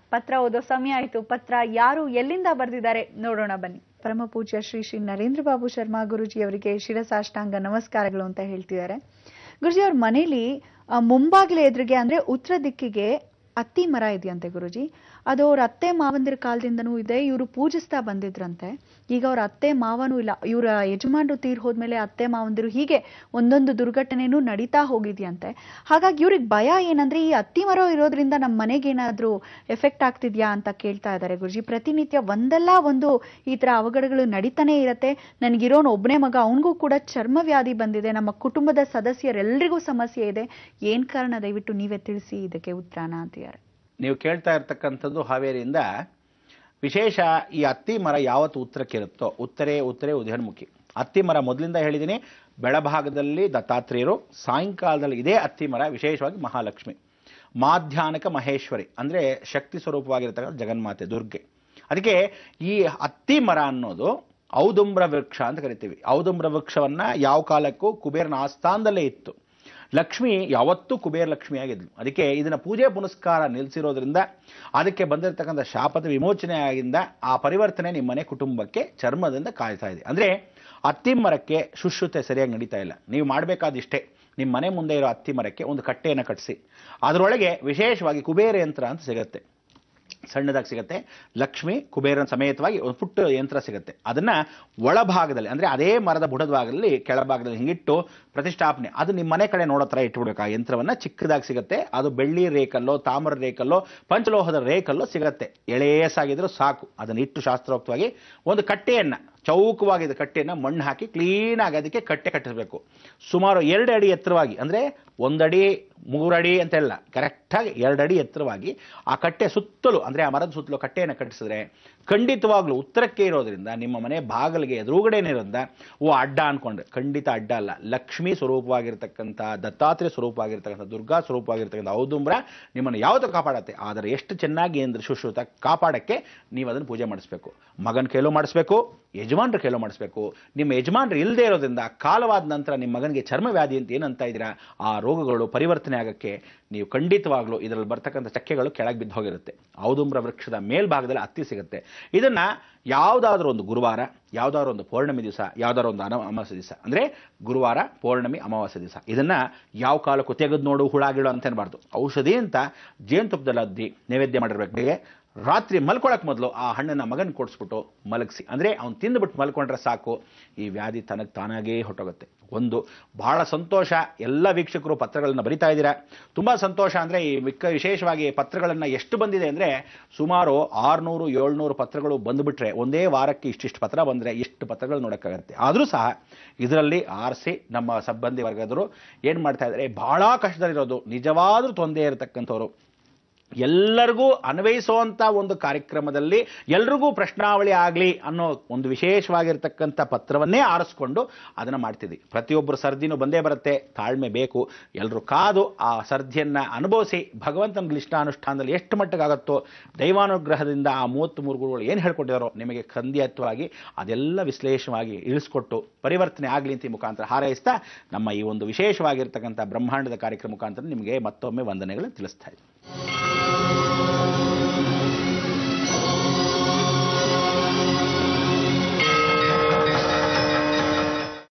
ಪತ್ರ ಓದೋ ಸಮಯ ಆಯ್ತು ಪತ್ರ ಯಾರು ಎಲ್ಲಿಂದ ಬರೆದಿದ್ದಾರೆ ನೋಡೋಣ ಬನ್ನಿ ಪರಮ ಪೂಜ್ಯ ಶ್ರೀ ಶ್ರೀ ನರೇಂದ್ರ ಬಾಬು ಶರ್ಮಾ ಗುರುಜಿ ಅವರಿಗೆ ಶಿರಸಾಷ್ಟಾಂಗ ನಮಸ್ಕಾರಗಳು ಅಂತ ಹೇಳ್ತಿದ್ದಾರೆ ಗುರುಜಿ ಅವ್ರ ಮನೇಲಿ ಆ, ಮುಂಬಾಗಿಲ ಎದುರಿಗೆ ಅಂದ್ರೆ ಉತ್ತರ ದಿಕ್ಕಿಗೆ ಅತ್ತಿ ಮರ ಇದೆಯಂತೆ ಗುರುಜಿ ಅದು ಅವ್ರ ಅತ್ತೆ ಮಾವಂದಿರ ಕಾಲದಿಂದನೂ ಇದೆ ಇವರು ಪೂಜಿಸ್ತಾ ಬಂದಿದ್ರಂತೆ ಈಗ ಅವ್ರ ಅತ್ತೆ ಮಾವನೂ ಇಲ್ಲ ಇವರ ಯಜಮಾನರು ತೀರ್ ಹೋದ್ಮೇಲೆ ಅತ್ತೆ ಮಾವಂದಿರು ಹೀಗೆ ಒಂದೊಂದು ದುರ್ಘಟನೆನೂ ನಡೀತಾ ಹೋಗಿದ್ಯಂತೆ ಹಾಗಾಗಿ ಇವ್ರಿಗೆ ಭಯ ಏನಂದ್ರೆ ಈ ಅತ್ತಿ ಮರ ಇರೋದ್ರಿಂದ ನಮ್ಮ ಮನೆಗೆ ಏನಾದ್ರೂ ಎಫೆಕ್ಟ್ ಆಗ್ತಿದ್ಯಾ ಅಂತ ಕೇಳ್ತಾ ಇದ್ದಾರೆ ಗುರುಜಿ ಪ್ರತಿನಿತ್ಯ ಒಂದಲ್ಲ ಒಂದು ಈ ತರ ಅವಘಡಗಳು ನಡೀತಾನೆ ಇರತ್ತೆ ನನಗಿರೋನ್ ಒಬ್ಬನೇ ಮಗ ಅವನಿಗೂ ಕೂಡ ಚರ್ಮ ವ್ಯಾಧಿ ಬಂದಿದೆ ನಮ್ಮ ಕುಟುಂಬದ ಸದಸ್ಯರೆಲ್ಲರಿಗೂ ಸಮಸ್ಯೆ ಇದೆ ಏನ್ ಕಾರಣ ದಯವಿಟ್ಟು ನೀವೇ ತಿಳಿಸಿ ಇದಕ್ಕೆ ಉತ್ತರನ ಅಂತಿದ್ದಾರೆ ನೀವು ಕೇಳ್ತಾ ಇರ್ತಕ್ಕಂಥದ್ದು ಹಾವೇರಿಯಿಂದ ವಿಶೇಷ ಈ ಅತ್ತಿ ಮರ ಯಾವತ್ತು ಉತ್ತರಕ್ಕಿರುತ್ತೋ ಉತ್ತರೇ ಉತ್ತರೇ ಉದಯನ್ಮುಖಿ ಅತ್ತಿ ಮರ ಮೊದಲಿಂದ ಹೇಳಿದ್ದೀನಿ ಬೆಳಭಾಗದಲ್ಲಿ ದತ್ತಾತ್ರೇಯರು ಸಾಯಂಕಾಲದಲ್ಲಿ ಇದೇ ಅತ್ತಿ ಮರ ವಿಶೇಷವಾಗಿ ಮಹಾಲಕ್ಷ್ಮಿ ಮಾಧ್ಯಾನಕ ಮಹೇಶ್ವರಿ ಅಂದರೆ ಶಕ್ತಿ ಸ್ವರೂಪವಾಗಿರ್ತಕ್ಕಂಥ ಜಗನ್ಮಾತೆ ದುರ್ಗೆ ಅದಕ್ಕೆ ಈ ಅತ್ತಿ ಮರ ಅನ್ನೋದು ಔದುಂಬ್ರ ವೃಕ್ಷ ಅಂತ ಕರಿತೀವಿ ಔದುಂಬ್ರ ವೃಕ್ಷವನ್ನ ಯಾವ ಕಾಲಕ್ಕೂ ಕುಬೇರನ ಆಸ್ಥಾನದಲ್ಲೇ ಇತ್ತು ಲಕ್ಷ್ಮಿ ಯಾವತ್ತೂ ಕುಬೇರ ಲಕ್ಷ್ಮಿಯಾಗಿದ್ಲು ಅದಕ್ಕೆ ಇದನ್ನ ಪೂಜೆ ಪುನಸ್ಕಾರ ನಿಲ್ಲಿಸಿರೋದ್ರಿಂದ ಅದಕ್ಕೆ ಬಂದಿರತಕ್ಕಂಥ ಶಾಪದ ವಿಮೋಚನೆ ಆಗಿಂದ ಆ ಪರಿವರ್ತನೆ ನಿಮ್ಮ ಮನೆ ಕುಟುಂಬಕ್ಕೆ ಚರ್ಮದಿಂದ ಕಾಯ್ತಾ ಇದೆ ಅಂದ್ರೆ ಅತ್ತಿ ಮರಕ್ಕೆ ಶುಶ್ರುತೆ ಸರಿಯಾಗಿ ನಡೀತಾ ಇಲ್ಲ ನೀವು ಮಾಡಬೇಕಾದಿಷ್ಟೇ ನಿಮ್ಮ ಮನೆ ಮುಂದೆ ಇರೋ ಅತ್ತಿ ಮರಕ್ಕೆ ಒಂದು ಕಟ್ಟೆಯನ್ನು ಕಟ್ಟಿಸಿ ಅದರೊಳಗೆ ವಿಶೇಷವಾಗಿ ಕುಬೇರ ಯಂತ್ರ ಅಂತ ಸಿಗುತ್ತೆ ಸಣ್ಣದಾಗಿ ಸಿಗುತ್ತೆ ಲಕ್ಷ್ಮಿ ಕುಬೇರನ ಸಮೇತವಾಗಿ ಒಂದು ಪುಟ್ಟ ಯಂತ್ರ ಸಿಗುತ್ತೆ ಅದನ್ನ ಒಳಭಾಗದಲ್ಲಿ ಅಂದ್ರೆ ಅದೇ ಮರದ ಬುಡದ ಭಾಗದಲ್ಲಿ ಕೆಳಭಾಗದಲ್ಲಿ ಹಿಂಗಿಟ್ಟು ಪ್ರತಿಷ್ಠಾಪನೆ ಅದು ನಿಮ್ಮ ಮನೆ ಕಡೆ ನೋಡೋ ಥರ ಇಟ್ಬಿಡ್ಬೇಕು ಆ ಯಂತ್ರವನ್ನ ಚಿಕ್ಕದಾಗಿ ಸಿಗುತ್ತೆ ಅದು ಬೆಳ್ಳಿ ರೇಕಲ್ಲೋ ತಾಮ್ರ ರೇಕಲ್ಲೋ ಪಂಚಲೋಹದ ರೇಕಲ್ಲೋ ಸಿಗುತ್ತೆ ಎಳೆಯಸಾಗಿದ್ರು ಸಾಕು ಅದನ್ನ ಇಟ್ಟು ಶಾಸ್ತ್ರೋಕ್ತವಾಗಿ ಒಂದು ಕಟ್ಟೆಯನ್ನ ಚೌಕವಾಗಿದ್ದ ಕಟ್ಟೆಯನ್ನ ಮಣ್ಣು ಹಾಕಿ ಕ್ಲೀನಾಗಿ ಅದಕ್ಕೆ ಕಟ್ಟೆ ಕಟ್ಟಿಸಬೇಕು ಸುಮಾರು ಎರಡು ಅಡಿ ಎತ್ತರವಾಗಿ ಅಂದ್ರೆ ಒಂದಡಿ ಮೂರಡಿ ಅಂತೆಲ್ಲ ಕರೆಕ್ಟಾಗಿ ಎರಡು ಅಡಿ ಎತ್ತರವಾಗಿ ಆ ಕಟ್ಟೆ ಸುತ್ತಲೂ ಅಂದ್ರೆ ಆ ಮರದ ಸುತ್ತಲೂ ಕಟ್ಟೆಯನ್ನು ಕಟ್ಟಿಸಿದ್ರೆ ಖಂಡಿತವಾಗ್ಲೂ ಉತ್ತರಕ್ಕೆ ಇರೋದ್ರಿಂದ ನಿಮ್ಮ ಮನೆ ಬಾಗಿಲಿಗೆ ಎದುರುಗಡೆನೇ ಇರೋದ್ರಿಂದ ಓ ಅಡ್ಡ ಅನ್ಕೊಂಡ್ರೆ ಖಂಡಿತ ಅಡ್ಡ ಅಲ್ಲ ಲಕ್ಷ್ಮೀ ಸ್ವರೂಪವಾಗಿರ್ತಕ್ಕಂಥ ದತ್ತಾತ್ರೇಯ ಸ್ವರೂಪವಾಗಿರ್ತಕ್ಕಂಥ ದುರ್ಗಾ ಸ್ವರೂಪವಾಗಿರ್ತಕ್ಕಂಥ ಔದುಂಬ್ರ ನಿಮ್ಮನ್ನು ಯಾವುದು ಕಾಪಾಡತ್ತೆ ಆದರೆ ಎಷ್ಟು ಚೆನ್ನಾಗಿ ಅಂದ್ರೆ ಸುಶ್ರುತ ಕಾಪಾಡಕ್ಕೆ ನೀವು ಅದನ್ನು ಪೂಜೆ ಮಾಡಿಸ್ಬೇಕು ಮಗನ ಕೈಲೂ ಮಾಡಿಸ್ಬೇಕು ಯಜಮಾನ್ರ ಕೈಲೂ ಮಾಡಿಸ್ಬೇಕು ನಿಮ್ಮ ಯಜಮಾನ್ರು ಇಲ್ಲದೆ ಇರೋದ್ರಿಂದ ಕಾಲವಾದ ನಂತರ ನಿಮ್ಮ ಮಗನಿಗೆ ಚರ್ಮ ವ್ಯಾಧಿ ಅಂತ ಏನಂತ ಇದ್ದೀರಾ ಆ ರೋಗಗಳು ಪರಿವರ್ತನೆ ಆಗಕ್ಕೆ ನೀವು ಖಂಡಿತವಾಗ್ಲೂ ಇದರಲ್ಲಿ ಬರ್ತಕ್ಕಂಥ ಚಕ್ಕೆಗಳು ಕೆಳಗೆ ಬಿದ್ದು ಹೋಗಿರುತ್ತೆ ಔದುಂಬ್ರ ವೃಕ್ಷದ ಮೇಲ್ಭಾಗದಲ್ಲಿ ಹತ್ತಿ ಸಿಗುತ್ತೆ ಇದನ್ನ ಯಾವುದಾದ್ರೂ ಒಂದು ಗುರುವಾರ ಯಾವುದಾದ್ರೂ ಒಂದು ಪೌರ್ಣಮಿ ದಿವಸ ಯಾವುದಾದ್ರು ಒಂದು ಅನ ಅಮಾವಾಸ್ಯ ದಿವಸ ಅಂದರೆ ಗುರುವಾರ ಪೌರ್ಣಮಿ ಅಮಾವಾಸ್ಯ ದಿವಸ ಇದನ್ನ ಯಾವ ಕಾಲಕ್ಕೂ ತೆಗೆದು ನೋಡು ಹುಳಾಗಿಳು ಅಂತ ಅನ್ಬಾರ್ದು ಔಷಧಿ ಅಂತ ಜೇನುತುಪ್ಪದಲ್ಲಿ ಅದ್ದಿ ನೈವೇದ್ಯ ಮಾಡಿರ್ಬೇಕು ರಾತ್ರಿ ಮಲ್ಕೊಳಕ್ ಮೊದಲು ಆ ಹಣ್ಣನ್ನ ಮಗನ್ ಕೊಡಿಸ್ಬಿಟ್ಟು ಮಲಗಿಸಿ ಅಂದ್ರೆ ಅವ್ನು ತಿಂದ್ಬಿಟ್ಟು ಮಲ್ಕೊಂಡ್ರೆ ಸಾಕು ಈ ವ್ಯಾಧಿ ತನಗೆ ತಾನಾಗೇ ಹೊಟ್ಟೋಗುತ್ತೆ ಒಂದು ಬಹಳ ಸಂತೋಷ ಎಲ್ಲ ವೀಕ್ಷಕರು ಪತ್ರಗಳನ್ನ ಬರಿತಾ ಇದ್ದೀರಾ ತುಂಬಾ ಸಂತೋಷ ಅಂದ್ರೆ ಈ ಮಿಕ್ಕ ವಿಶೇಷವಾಗಿ ಪತ್ರಗಳನ್ನ ಎಷ್ಟು ಬಂದಿದೆ ಅಂದ್ರೆ ಸುಮಾರು ಆರ್ನೂರು ಏಳ್ನೂರು ಪತ್ರಗಳು ಬಂದುಬಿಟ್ರೆ ಒಂದೇ ವಾರಕ್ಕೆ ಇಷ್ಟಿಷ್ಟು ಪತ್ರ ಬಂದ್ರೆ ಎಷ್ಟು ಪತ್ರಗಳು ನೋಡೋಕ್ಕಾಗತ್ತೆ ಆದರೂ ಸಹ ಇದರಲ್ಲಿ ಆರಿಸಿ ನಮ್ಮ ಸಿಬ್ಬಂದಿ ವರ್ಗದವರು ಏನು ಮಾಡ್ತಾ ಇದ್ದಾರೆ ಬಹಳ ಕಷ್ಟದಲ್ಲಿರೋದು ನಿಜವಾದ್ರೂ ತೊಂದರೆ ಇರತಕ್ಕಂಥವ್ರು ಎಲ್ಲರಿಗೂ ಅನ್ವಯಿಸುವಂತ ಒಂದು ಕಾರ್ಯಕ್ರಮದಲ್ಲಿ ಎಲ್ರಿಗೂ ಪ್ರಶ್ನಾವಳಿ ಆಗಲಿ ಅನ್ನೋ ಒಂದು ವಿಶೇಷವಾಗಿರ್ತಕ್ಕಂಥ ಪತ್ರವನ್ನೇ ಆರಿಸ್ಕೊಂಡು ಅದನ್ನು ಮಾಡ್ತಿದ್ವಿ ಪ್ರತಿಯೊಬ್ಬರು ಸರ್ದಿನೂ ಬಂದೇ ಬರುತ್ತೆ ತಾಳ್ಮೆ ಬೇಕು ಎಲ್ಲರೂ ಕಾದು ಆ ಸರ್ದಿಯನ್ನ ಅನುಭವಿಸಿ ಭಗವಂತನ ಲಿಷ್ಟಾನುಷ್ಠಾನದಲ್ಲಿ ಎಷ್ಟು ಮಟ್ಟಿಗಾಗುತ್ತೋ ದೈವಾನುಗ್ರಹದಿಂದ ಆ ಮೂವತ್ತ್ ಮೂರು ಗುರುಗಳು ಏನು ಹೇಳ್ಕೊಟ್ಟಿದಾರೋ ನಿಮಗೆ ಖಂಡಿತವಾಗಿ ಅದೆಲ್ಲ ವಿಶ್ಲೇಷವಾಗಿ ಇಳಿಸ್ಕೊಟ್ಟು ಪರಿವರ್ತನೆ ಆಗಲಿ ಅಂತ ಈ ಮುಖಾಂತರ ಹಾರೈಸ್ತಾ ನಮ್ಮ ಈ ಒಂದು ವಿಶೇಷವಾಗಿರ್ತಕ್ಕಂಥ ಬ್ರಹ್ಮಾಂಡದ ಕಾರ್ಯಕ್ರಮ ಮುಖಾಂತರ ನಿಮಗೆ ಮತ್ತೊಮ್ಮೆ ವಂದನೆಗಳನ್ನು ತಿಳಿಸ್ತಾ ಇದ್ದೀನಿ